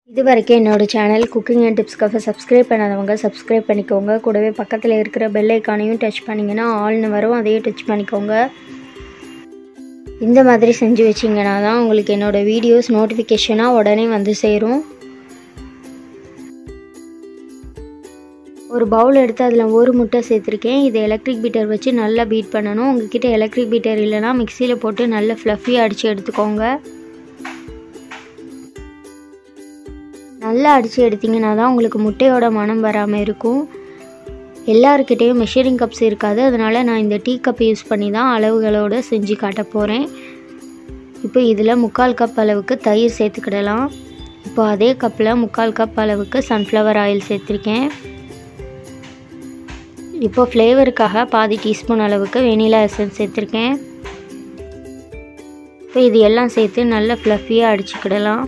இது வரைக்கும் என்னோட சேனல் குக்கிங் அண்ட் டிப்ஸ்க்காக சப்ஸ்கிரைப் பண்ணாதவங்க சப்ஸ்கிரைப் பண்ணிக்கோங்க கூடவே பக்கத்தில் இருக்கிற பெல் ஐக்கானையும் டச் பண்ணிங்கன்னா ஆல்னு வரும் அதையும் டச் பண்ணிக்கோங்க இந்த மாதிரி செஞ்சு வச்சிங்கன்னா தான் உங்களுக்கு என்னோடய வீடியோஸ் நோட்டிஃபிகேஷனாக உடனே வந்து சேரும் ஒரு பவுல் எடுத்து அதில் ஒரு முட்டை சேர்த்துருக்கேன் இதை எலக்ட்ரிக் பீட்டர் வச்சு நல்லா பீட் பண்ணணும் உங்ககிட்ட எலக்ட்ரிக் பீட்டர் இல்லைனா மிக்சியில் போட்டு நல்லா ஃப்ளஃபியாக அடித்து எடுத்துக்கோங்க நல்லா அடித்து எடுத்திங்கன்னா தான் உங்களுக்கு முட்டையோட மனம் வராமல் இருக்கும் எல்லாருக்கிட்டேயும் மெஷரிங் கப்ஸ் இருக்காது அதனால் நான் இந்த டீ கப் யூஸ் பண்ணி தான் அளவுகளோடு செஞ்சு காட்ட போகிறேன் இப்போ இதில் முக்கால் கப் அளவுக்கு தயிர் சேர்த்துக்கிடலாம் இப்போ அதே கப்பில் முக்கால் கப் அளவுக்கு சன்ஃப்ளவர் ஆயில் சேர்த்துருக்கேன் இப்போ ஃப்ளேவருக்காக பாதி டீஸ்பூன் அளவுக்கு வெனிலா எசன்ஸ் சேர்த்துருக்கேன் இப்போ இது எல்லாம் சேர்த்து நல்லா ஃப்ளஃபியாக அடிச்சுக்கிடலாம்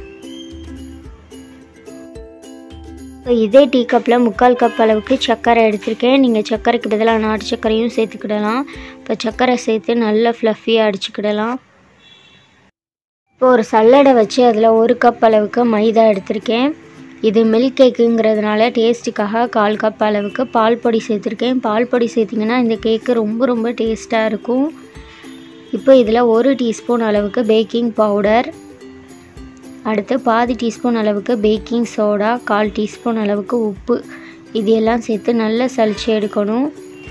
இப்போ இதே டீ கப்பில் முக்கால் கப் அளவுக்கு சர்க்கரை எடுத்திருக்கேன் நீங்கள் சர்க்கரைக்கு பதிலாக நாட்டு சர்க்கரையும் சேர்த்துக்கிடலாம் இப்போ சர்க்கரை சேர்த்து நல்லா ஃப்ளஃபியாக அடிச்சுக்கிடலாம் இப்போ ஒரு சல்லடை வச்சு அதில் ஒரு கப் அளவுக்கு மைதா எடுத்திருக்கேன் இது மில்க் கேக்குங்கிறதுனால டேஸ்ட்டுக்காக கால் கப் அளவுக்கு பால் பொடி சேர்த்துருக்கேன் பால் பொடி சேர்த்திங்கன்னா இந்த கேக்கு ரொம்ப ரொம்ப டேஸ்ட்டாக இருக்கும் இப்போ இதில் ஒரு டீஸ்பூன் அளவுக்கு பேக்கிங் பவுடர் அடுத்து பாதி டீஸ்பூன் அளவுக்கு பேக்கிங் சோடா கால் டீஸ்பூன் அளவுக்கு உப்பு இது எல்லாம் சேர்த்து நல்லா சளிச்சு எடுக்கணும்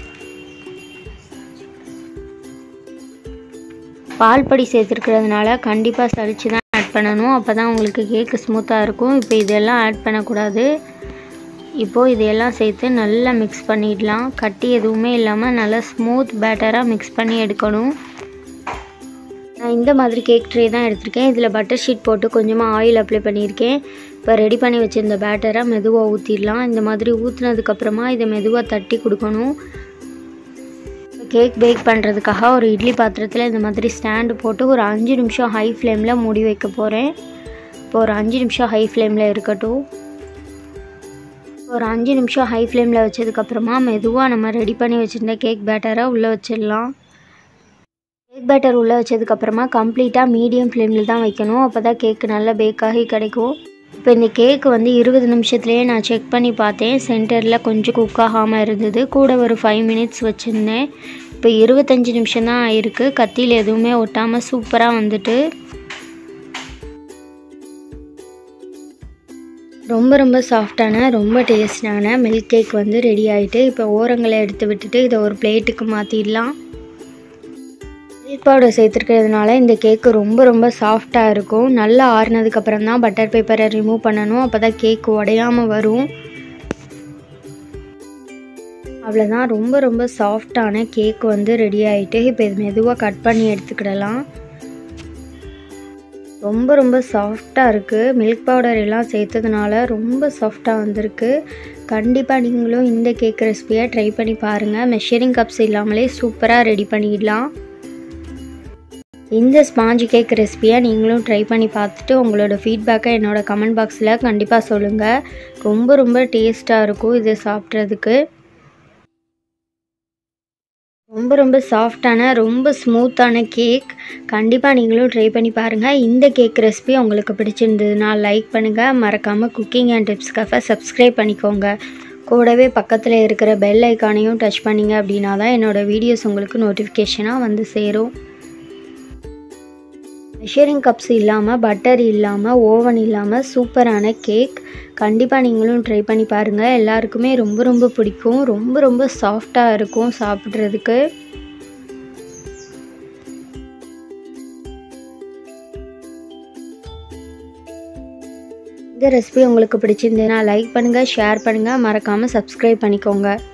பால் பொடி சேர்த்துருக்கிறதுனால கண்டிப்பாக சளிச்சு தான் ஆட் பண்ணணும் அப்போ தான் உங்களுக்கு கேக்கு ஸ்மூத்தாக இருக்கும் இப்போ இதெல்லாம் ஆட் பண்ணக்கூடாது இப்போது இதையெல்லாம் சேர்த்து நல்லா மிக்ஸ் பண்ணிடலாம் கட்டி எதுவுமே இல்லாமல் நல்லா ஸ்மூத் பேட்டராக மிக்ஸ் பண்ணி எடுக்கணும் நான் இந்த மாதிரி கேக் ட்ரே தான் எடுத்திருக்கேன் இதில் பட்டர் ஷீட் போட்டு கொஞ்சமாக ஆயில் அப்ளை பண்ணியிருக்கேன் இப்போ ரெடி பண்ணி வச்சுருந்த பேட்டரை மெதுவாக ஊற்றிடலாம் இந்த மாதிரி ஊற்றுனதுக்கப்புறமா இதை மெதுவாக தட்டி கொடுக்கணும் கேக் பேக் பண்ணுறதுக்காக ஒரு இட்லி பாத்திரத்தில் இந்த மாதிரி ஸ்டாண்டு போட்டு ஒரு அஞ்சு நிமிஷம் ஹை ஃப்ளேமில் மூடி வைக்க போகிறேன் இப்போ ஒரு அஞ்சு நிமிஷம் ஹை ஃப்ளேமில் இருக்கட்டும் ஒரு அஞ்சு நிமிஷம் ஹை ஃப்ளேமில் வச்சதுக்கப்புறமா மெதுவாக நம்ம ரெடி பண்ணி வச்சுருந்த கேக் பேட்டரை உள்ளே வச்சிடலாம் கேக் பேட்டர் உள்ளே வச்சதுக்கப்புறமா கம்ப்ளீட்டாக மீடியம் ஃப்ளேமில் தான் வைக்கணும் அப்போ தான் கேக்கு நல்லா பேக்காகி கிடைக்கும் இப்போ இந்த கேக்கு வந்து இருபது நிமிஷத்துலேயே நான் செக் பண்ணி பார்த்தேன் சென்டரில் கொஞ்சம் குக் ஆகாமல் இருந்தது கூட ஒரு ஃபைவ் மினிட்ஸ் வச்சுருந்தேன் இப்போ இருபத்தஞ்சி நிமிஷம் தான் ஆயிருக்கு கத்தியில் எதுவுமே ஒட்டாமல் சூப்பராக வந்துட்டு ரொம்ப ரொம்ப சாஃப்டான ரொம்ப டேஸ்டான மில்க் கேக் வந்து ரெடி ஆகிட்டு இப்போ ஓரங்களை எடுத்து விட்டுட்டு இதை ஒரு பிளேட்டுக்கு மாற்றிடலாம் மில்க் பவுடர் சேர்த்துருக்கிறதுனால இந்த கேக்கு ரொம்ப ரொம்ப சாஃப்டாக இருக்கும் நல்லா ஆறுனதுக்கப்புறம் தான் பட்டர் பேப்பரை ரிமூவ் பண்ணணும் அப்போ தான் கேக் உடையாமல் வரும் அவ்வளோதான் ரொம்ப ரொம்ப சாஃப்டான கேக் வந்து ரெடி ஆகிட்டு இப்போ இது மெதுவாக கட் பண்ணி எடுத்துக்கிடலாம் ரொம்ப ரொம்ப சாஃப்டாக இருக்குது மில்க் பவுடர் எல்லாம் சேர்த்ததுனால ரொம்ப சாஃப்டாக வந்திருக்கு கண்டிப்பாக நீங்களும் இந்த கேக் ரெசிபியை ட்ரை பண்ணி பாருங்கள் மெஷரிங் கப்ஸ் இல்லாமலே சூப்பராக ரெடி பண்ணிடலாம் இந்த ஸ்பாஞ்சு கேக் ரெசிபியை நீங்களும் ட்ரை பண்ணி பார்த்துட்டு உங்களோட ஃபீட்பேக்கை என்னோடய கமெண்ட் பாக்ஸில் கண்டிப்பாக சொல்லுங்கள் ரொம்ப ரொம்ப டேஸ்ட்டாக இருக்கும் இது சாப்பிட்றதுக்கு ரொம்ப ரொம்ப சாஃப்டான ரொம்ப ஸ்மூத்தான கேக் கண்டிப்பாக நீங்களும் ட்ரை பண்ணி பாருங்கள் இந்த கேக் ரெசிபி உங்களுக்கு பிடிச்சிருந்ததுன்னா லைக் பண்ணுங்கள் மறக்காமல் குக்கிங் அண்ட் டிப்ஸ்க்காக சப்ஸ்கிரைப் பண்ணிக்கோங்க கூடவே பக்கத்தில் இருக்கிற பெல் ஐக்கானையும் டச் பண்ணிங்க அப்படின்னா தான் என்னோடய வீடியோஸ் உங்களுக்கு நோட்டிஃபிகேஷனாக வந்து சேரும் மெஷரிங் கப்ஸ் இல்லாமல் பட்டர் இல்லாமல் ஓவன் இல்லாமல் சூப்பரான கேக் கண்டிப்பாக நீங்களும் ட்ரை பண்ணி பாருங்கள் எல்லாருக்குமே ரொம்ப ரொம்ப பிடிக்கும் ரொம்ப ரொம்ப சாஃப்டாக இருக்கும் சாப்பிட்றதுக்கு இந்த ரெசிபி உங்களுக்கு பிடிச்சிருந்ததுன்னா லைக் பண்ணுங்கள் ஷேர் பண்ணுங்கள் மறக்காமல் சப்ஸ்கிரைப் பண்ணிக்கோங்க